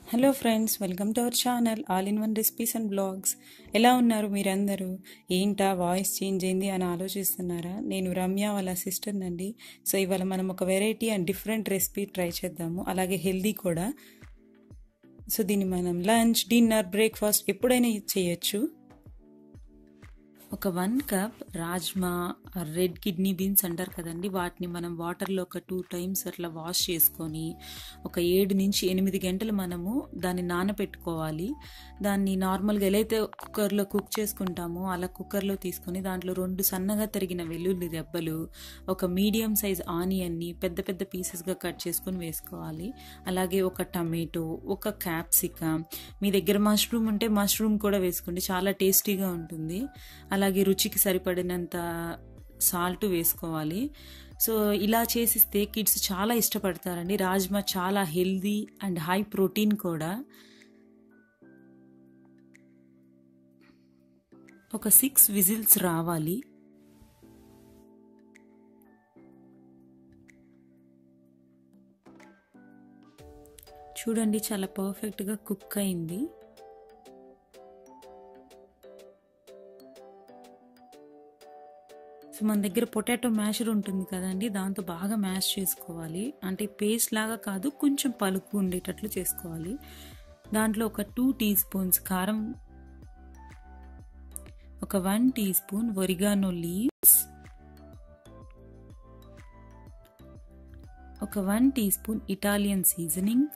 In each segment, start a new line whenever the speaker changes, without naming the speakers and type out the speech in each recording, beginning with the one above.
hello friends welcome to our channel all in one recipes and blogs ఎలా ఉన్నారు మీరందరూ ఏంటా వాయిస్ చేంజ్ అయింది అని ఆలోచిస్తున్నారా నేను రమ్య వాళ్ళ సిస్టర్ నండి సో ఇవాళ మనం ఒక variety and different recipe try చేద్దాము అలాగే హెల్దీ కూడా సో దీన్ని మనం లంచ్ డిన్నర్ బ్రేక్ఫాస్ట్ ఎప్పుడైనా చేయొచ్చు ఒక one cup rajma red kidney beans అంటారు కదండి వాటిని మనం వాటర్లో ఒక టూ టైమ్స్ అట్లా వాష్ చేసుకొని ఒక ఏడు నుంచి ఎనిమిది గంటలు మనము దాన్ని నానబెట్టుకోవాలి దాన్ని నార్మల్గా ఎలా అయితే కుక్కర్లో కుక్ చేసుకుంటామో అలా కుక్కర్లో తీసుకొని దాంట్లో రెండు సన్నగా తరిగిన వెల్లుల్లి రెబ్బలు ఒక మీడియం సైజ్ ఆనియన్ని పెద్ద పెద్ద పీసెస్గా కట్ చేసుకొని వేసుకోవాలి అలాగే ఒక టమాటో ఒక క్యాప్సికమ్ మీ దగ్గర మష్రూమ్ ఉంటే మష్రూమ్ కూడా వేసుకోండి చాలా టేస్టీగా ఉంటుంది అలాగే రుచికి సరిపడినంత సాల్ట్ వేసుకోవాలి సో ఇలా చేసిస్తే కిడ్స్ చాలా ఇష్టపడతారండి రాజ్మా చాలా హెల్దీ అండ్ హై ప్రోటీన్ కూడా ఒక సిక్స్ విజిల్స్ రావాలి చూడండి చాలా పర్ఫెక్ట్గా కుక్ అయింది సో మన దగ్గర పొటాటో మ్యాషర్ ఉంటుంది కదండి దాంతో బాగా మ్యాష్ చేసుకోవాలి అంటే పేస్ట్ లాగా కాదు కొంచెం పలుకు ఉండేటట్లు చేసుకోవాలి దాంట్లో ఒక టూ టీ స్పూన్స్ కారం ఒక one teaspoon oregano leaves ఒక one teaspoon Italian seasoning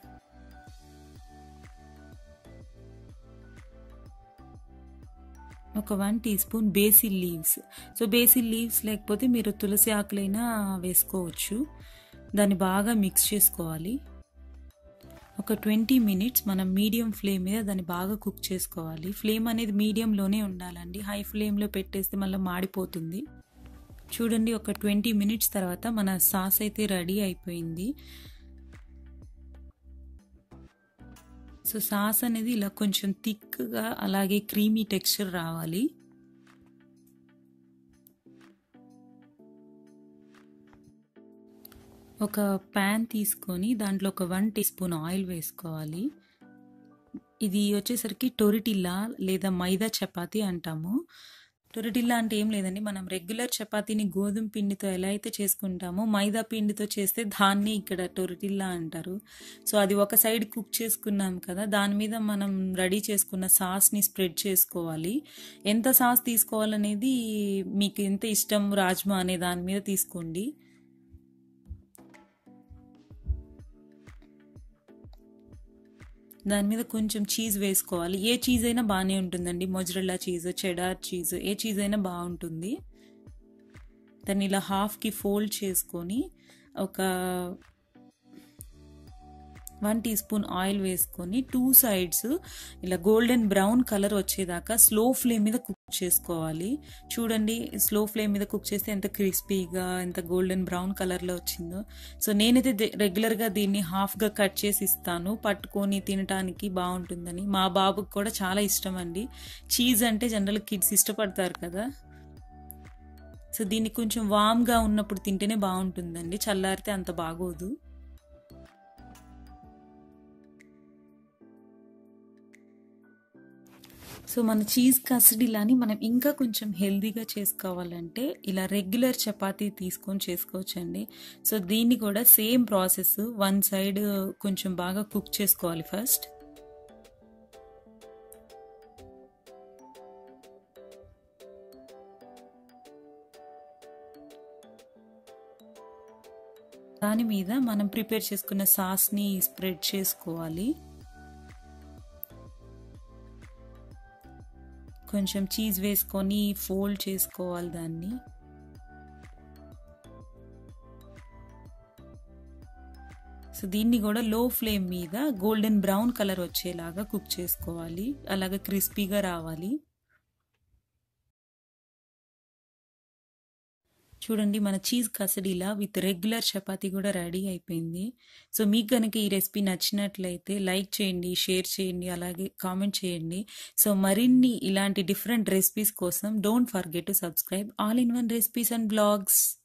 ఒక one teaspoon basil leaves so basil leaves లేకపోతే మీరు తులసి ఆకులైనా వేసుకోవచ్చు దాన్ని బాగా మిక్స్ చేసుకోవాలి ఒక ట్వంటీ మినిట్స్ మనం మీడియం ఫ్లేమ్ మీద దాన్ని బాగా కుక్ చేసుకోవాలి ఫ్లేమ్ అనేది మీడియంలోనే ఉండాలండి హై ఫ్లేమ్లో పెట్టేస్తే మళ్ళీ మాడిపోతుంది చూడండి ఒక ట్వంటీ మినిట్స్ తర్వాత మన సాస్ అయితే రెడీ అయిపోయింది సో సాస్ అనేది ఇలా కొంచెం థిక్గా అలాగే క్రీమీ టెక్స్చర్ రావాలి ఒక ప్యాన్ తీసుకొని దాంట్లో ఒక వన్ టీ స్పూన్ ఆయిల్ వేసుకోవాలి ఇది వచ్చేసరికి టొరిటిల్లా లేదా మైదా చపాతి అంటాము టొరటిల్లా అంటే ఏం లేదండి మనం రెగ్యులర్ చపాతీని గోధుమ పిండితో ఎలా అయితే చేసుకుంటామో మైదా పిండితో చేస్తే దాన్ని ఇక్కడ టొరటిల్లా అంటారు సో అది ఒక సైడ్ కుక్ చేసుకున్నాం కదా దాని మీద మనం రెడీ చేసుకున్న సాస్ని స్ప్రెడ్ చేసుకోవాలి ఎంత సాస్ తీసుకోవాలనేది మీకు ఎంత ఇష్టం రాజ్మా అనే దాని మీద తీసుకోండి దాని మీద కొంచెం చీజ్ వేసుకోవాలి ఏ చీజ్ అయినా బాగానే ఉంటుందండి మొజరెల్లా చీజ్ చెడార్ చీజ్ ఏ చీజ్ అయినా బాగుంటుంది దాన్ని ఇలా హాఫ్కి ఫోల్డ్ చేసుకొని ఒక వన్ టీ స్పూన్ ఆయిల్ వేసుకొని టూ సైడ్స్ ఇలా గోల్డెన్ బ్రౌన్ కలర్ వచ్చేదాకా స్లో ఫ్లేమ్ మీద కుక్ చేసుకోవాలి చూడండి స్లో ఫ్లేమ్ మీద కుక్ చేస్తే ఎంత క్రిస్పీగా ఎంత గోల్డెన్ బ్రౌన్ కలర్లో వచ్చిందో సో నేనైతే రెగ్యులర్గా దీన్ని హాఫ్గా కట్ చేసి ఇస్తాను పట్టుకొని తినడానికి బాగుంటుందని మా బాబుకి కూడా చాలా ఇష్టం అండి చీజ్ అంటే జనరల్ కిడ్స్ ఇష్టపడతారు కదా సో దీన్ని కొంచెం వామ్గా ఉన్నప్పుడు తింటేనే బాగుంటుందండి చల్లారితే అంత బాగోదు సో మన చీజ్ కస్టడీలాని మనం ఇంకా కొంచెం హెల్దీగా చేసుకోవాలంటే ఇలా రెగ్యులర్ చపాతీ తీసుకొని చేసుకోవచ్చండి సో దీన్ని కూడా సేమ్ ప్రాసెస్ వన్ సైడ్ కొంచెం బాగా కుక్ చేసుకోవాలి ఫస్ట్ దాని మీద మనం ప్రిపేర్ చేసుకున్న సాస్ని స్ప్రెడ్ చేసుకోవాలి కొంచెం చీజ్ వేసుకొని ఫోల్డ్ చేసుకోవాలి దాన్ని సో దీన్ని కూడా లో ఫ్లేమ్ మీద గోల్డెన్ బ్రౌన్ కలర్ వచ్చేలాగా కుక్ చేసుకోవాలి అలాగే క్రిస్పీగా రావాలి చూడండి మన cheese quesadilla with regular chapati కూడా రెడీ అయిపోయింది సో మీకు కనుక ఈ రెసిపీ నచ్చినట్లయితే లైక్ చేయండి షేర్ చేయండి అలాగే కామెంట్ చేయండి సో మరిన్ని ఇలాంటి డిఫరెంట్ రెసిపీస్ కోసం don't forget to subscribe all in one recipes and blogs